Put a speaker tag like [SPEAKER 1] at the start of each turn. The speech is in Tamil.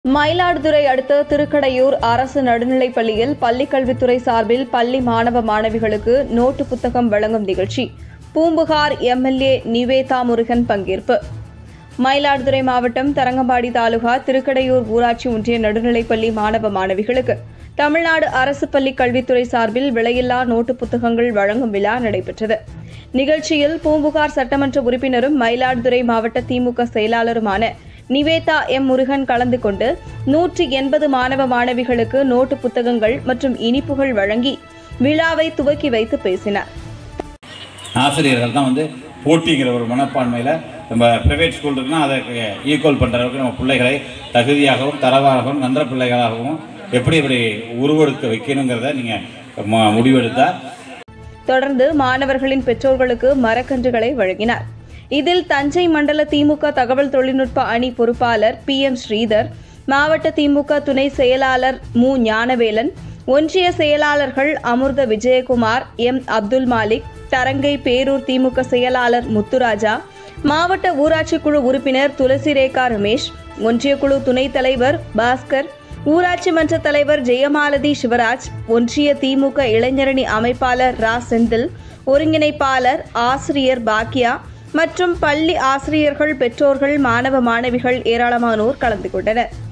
[SPEAKER 1] மயிலாடுதுறை அடுத்த திருக்கடையூர் அரசு நடுநிலைப் பள்ளியில் பள்ளிக்கல்வித்துறை சார்பில் பள்ளி மாணவ மாணவிகளுக்கு நோட்டு புத்தகம் வழங்கும் நிகழ்ச்சி பூம்புகார் எம்எல்ஏ நிவேதா முருகன் பங்கேற்பு மயிலாடுதுறை மாவட்டம் தரங்கம்பாடி தாலுகா திருக்கடையூர் ஊராட்சி ஒன்றிய நடுநிலைப்பள்ளி மாணவ மாணவிகளுக்கு தமிழ்நாடு அரசு பள்ளி கல்வித்துறை சார்பில் விலையில்லா நோட்டு புத்தகங்கள் வழங்கும் விழா நடைபெற்றது நிகழ்ச்சியில் பூம்புகார் சட்டமன்ற உறுப்பினரும் மயிலாடுதுறை மாவட்ட திமுக செயலாளருமான நிவேதா எம் முருகன் கலந்து கொண்டு நூற்றி எண்பது மாணவ மாணவிகளுக்கு நோட்டு புத்தகங்கள் மற்றும் இனிப்புகள் வழங்கி விழாவை துவக்கி வைத்து பேசினார்
[SPEAKER 2] ஆசிரியர்கள் தான் வந்து போட்டிங்கிற ஒரு மனப்பான்மையில் நம்ம ப்ரைவேட் ஸ்கூல் இருக்குன்னா அதை ஈக்குவல் பண்ணுறதுக்கு நம்ம பிள்ளைகளை தகுதியாகவும் தரவாகவும் நல்ல பிள்ளைகளாகவும் எப்படி எப்படி உருவெடுக்க வைக்கணுங்கிறத நீங்கள் முடிவெடுத்தா
[SPEAKER 1] தொடர்ந்து மாணவர்களின் பெற்றோர்களுக்கு மரக்கன்றுகளை வழங்கினார் இதில் தஞ்சை மண்டல திமுக தகவல் தொழில்நுட்ப அணி பொறுப்பாளர் பி எம் ஸ்ரீதர் மாவட்ட திமுக துணை செயலாளர் மு ஞானவேலன் ஒன்றிய செயலாளர்கள் அமிர்த விஜயகுமார் எம் அப்துல் மாலிக் தரங்கை பேரூர் திமுக செயலாளர் முத்துராஜா மாவட்ட ஊராட்சி குழு உறுப்பினர் துளசி ரேகா ரமேஷ் ஒன்றிய குழு துணைத் தலைவர் பாஸ்கர் ஊராட்சி மன்ற தலைவர் ஜெயமாலதி சிவராஜ் ஒன்றிய திமுக இளைஞரணி அமைப்பாளர் ரா செந்தில் ஒருங்கிணைப்பாளர் ஆசிரியர் பாக்கியா மற்றும் பள்ளி ஆசிரியர்கள் பெற்றோர்கள் மாணவ மாணவிகள் ஏராளமானோர் கலந்து கொண்டனர்